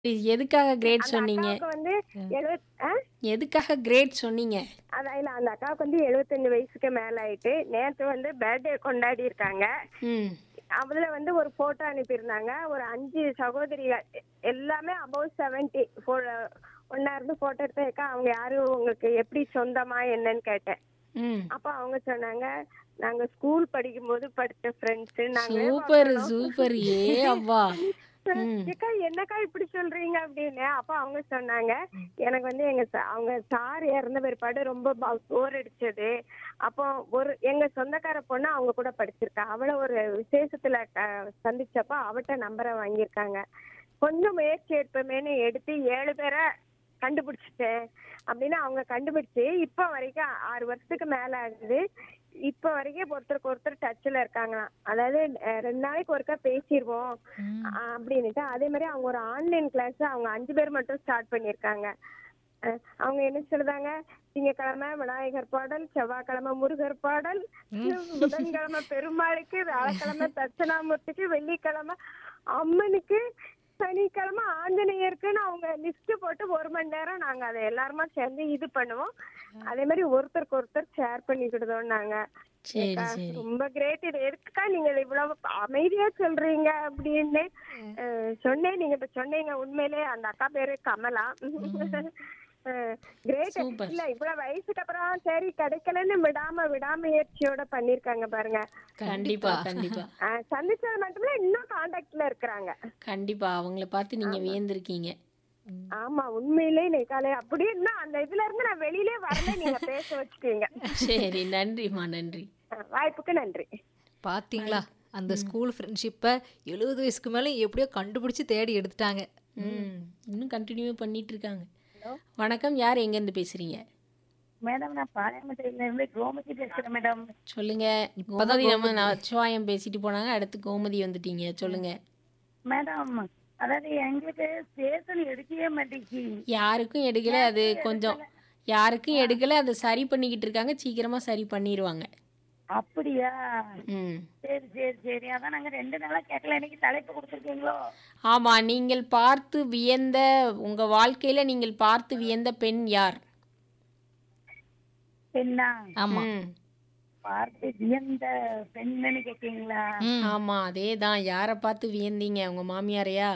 எதுக்காக கிரேட் அந்த சொன்னீங்க? அக்காவுக்கு வந்து எழுவத் ஆ? எதுக்காக கிரேட் சொன்னீங்க? அதான் இல்ல அந்த அக்காவுக்கு வந்து 75 வயசுக்கு மேல ஆயிட்டு நேத்து வந்து பர்த்டே கொண்டாடி இருக்காங்க ம். அதுல வந்து ஒரு போட்டோ அனுப்பியிருந்தாங்க ஒரு அஞ்சு சகோதரிகள் எ- எல்லாமே அபவ் செவன்டி ஒன்னா இருந்து போட்டோ எடுத்தேக்கா அவங்க யாரு உங்களுக்கு எப்படி சொந்தமா என்னன்னு கேட்டேன் ம். அப்ப அவங்க சொன்னாங்க நாங்க ஸ்கூல் படிக்கும்போது படிச்ச ஃப்ரெண்ட்ஸ் நாங்க சூப்பர் சூப்பர் ஏ அப்பா ம். ஏக்கா என்னக்கா இப்படி சொல்றீங்க அப்படின்னு அப்ப அவங்க சொன்னாங்க எனக்கு வந்து எங்க சா- அவங்க சார் இறந்த பிற்பாடு ரொம்ப போர் அடிச்சது அப்போ ஒரு எங்க சொந்தக்கார பொண்ணு அவங்க கூட படிச்சிருக்கா அவளை ஒரு விசேஷத்துல க- சந்திச்சப்ப அவட்ட நம்பரை வாங்கியிருக்காங்க கொஞ்சம் முயற்சி எடுப்போமேன்னு எடுத்து ஏழு பேரை கண்டுபிடிச்சிட்டேன் அப்படின்னு அவங்க கண்டுபிடிச்சு இப்ப வரைக்கும் ஆறு வருஷத்துக்கு மேல ஆகுது இப்ப வரைக்கும் ஒருத்தருக்கு ஒருத்தர் டச்ல இருக்காங்களாம் அதாவது அஹ், ரெண்டு நாளைக்கு ஒருக்கா பேசிடுவோம் அஹ், அப்படின்னுட்டு அதே மாதிரி அவங்க ஒரு ஆன்லைன் கிளாஸ் அவங்க அஞ்சு பேர் மட்டும் ஸ்டார்ட் பண்ணிருக்காங்க அஹ், அவங்க என்ன சொல்லுதாங்க திங்கக்கிழமை விநாயகர் பாடல் செவ்வாய்க்கிழமை முருகர் பாடல் புதன்கிழமை பெருமாளுக்கு வியாழக்கிழமை தட்சணாமூர்த்திக்கு வெள்ளிக்கிழமை அம்மனுக்கு சனிக்கிழமை ஆஞ்சநேயருக்குன்னு அவங்க லிஸ்ட் போட்டு ஒரு மணி நேரம் நாங்க அதை எல்லாருமா சேர்ந்து இது பண்ணுவோம் அதே மாதிரி ஒருத்தருக்கு ஒருத்தர் ஷேர் பண்ணிக்கிடுதோம் நாங்க சரி ஏக்கா, சரி ரொம்ப கிரேட் இது எதுக்கா நீங்க இதை இவ்வளவு அமைதியா சொல்றீங்க அப்படின்னு அஹ், சொன்னேன் நீங்க இப்ப சொன்னீங்க உண்மையிலே அந்த அக்கா பேரு கமலா கிரேட் Super. இல்ல இவ்வளவு வயசுக்கு அப்புறம் சரி கிடைக்கலன்னு விடாம விடாமுயற்சியோட பண்ணிருக்காங்க பாருங்க கண்டிப்பா கண்டிப்பா அஹ், சந்திச்சது மட்டுமில்ல இன்னும் காண்டாக்ட்ல இருக்கிறாங்க கண்டிப்பா அவங்கள பார்த்து நீங்க வியந்திருக்கீங்க ஆமா உண்மையிலே நெய்காலே அப்படியே இன்னும் அந்த இதுல இருந்து நான் வெளியிலே வரல நீங்க பேச வச்சுட்டீங்க சரி நன்றிம்மா நன்றி அஹ், வாய்ப்புக்கு நன்றி பாத்தீங்களா அந்த ஸ்கூல் ஃப்ரெண்ட்ஷிப்பை எழுபது வயசுக்கு மேலே எப்படியோ கண்டுபிடிச்சு தேடி எடுத்துட்டாங்க ம் இன்னும் கண்டினியூ பண்ணிட்டு இருக்காங்க வணக்கம் யார் எங்க இருந்து பேசுறீங்க மேடம் நான் பாளையமட்டையில இருந்து கோமதி பேசுறேன் மேடம் சொல்லுங்க கோமதி நம்ம நச்சுவாயம் பேசிட்டு போனாங்க அடுத்து கோமதி வந்துட்டீங்க சொல்லுங்க மேடம் அதாவது எங்களுக்கு ஸ்டேஷன் எடுக்கவே மாட்டேங்கி யாருக்கும் எடுக்கல அது கொஞ்சம் யாருக்கும் எடுக்கல அதை சரி பண்ணிக்கிட்டு இருக்காங்க சீக்கிரமா சரி பண்ணிடுவாங்க அப்படியா ம் சரி சரி சரி அதான் நாங்க ரெண்டு நாளா கேட்கல இன்னைக்கு தலைப்பு கொடுத்துருக்கீங்களோ ஆமா நீங்கள் பார்த்து வியந்த உங்க வாழ்க்கையில நீங்கள் பார்த்து வியந்த பெண் யார் பெண்ணா ஆமா ம். பார்த்து வியந்த பெண்ணுன்னு கேட்கீங்களா ம். ஆமா அதேதான் யாரை பார்த்து வியந்தீங்க உங்க மாமியாரையா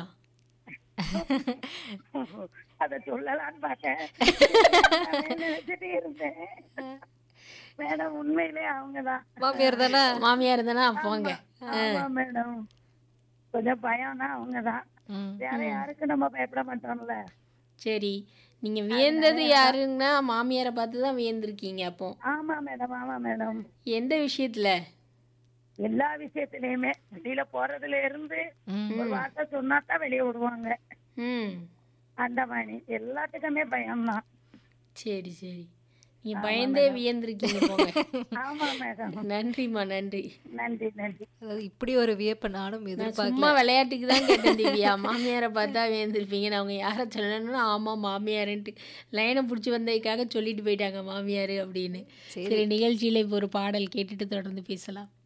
அத சொல்லலாம்னு பார்த்தேன் நான் நினைச்சிட்டே இருந்தேன் மேடம் உண்மையிலே அவங்கதான் மாமியார் தானே மாமியார் தானே போங்க ஆமா மேடம் கொஞ்சம் பயம்னா அவங்கதான் ம். வேற யாருக்கும் நம்ம பயப்பட மாட்டோம்ல சரி நீங்க வியந்தது யாருன்னா மாமியாரை பார்த்து தான் வியந்திருக்கீங்க அப்போ ஆமா மேடம் ஆமா மேடம் எந்த விஷயத்துல எல்லா விஷயத்திலயுமே வெளியில போறதுல இருந்து ம். ஒரு வார்த்தை சொன்னாதான் வெளியே விடுவாங்க ம் அந்த மாதிரி எல்லாத்துக்குமே பயம்தான் சரி சரி நீங்க பயந்தே வியந்திருக்கீங்க போங்க ஆமா மேடம் நன்றிம்மா நன்றி நன்றி நன்றி அதாவது இப்படி ஒரு வியப்பை நானும் நான் எதிர்பார்க்கல சும்மா விளையாட்டுக்கு தான் கேட்டேன் திவ்யா மாமியாரை பார்த்தா வியந்திருப்பீங்கன்னு அவங்க யாரை சொல்லணும்னா ஆமா மாமியாருன்ட்டு லைனை பிடிச்சி வந்ததுக்காக சொல்லிட்டு போயிட்டாங்க மாமியார் அப்படின்னு சரி. சரி நிகழ்ச்சியில இப்போ ஒரு பாடல் கேட்டுட்டு தொடர்ந்து பேசலாம்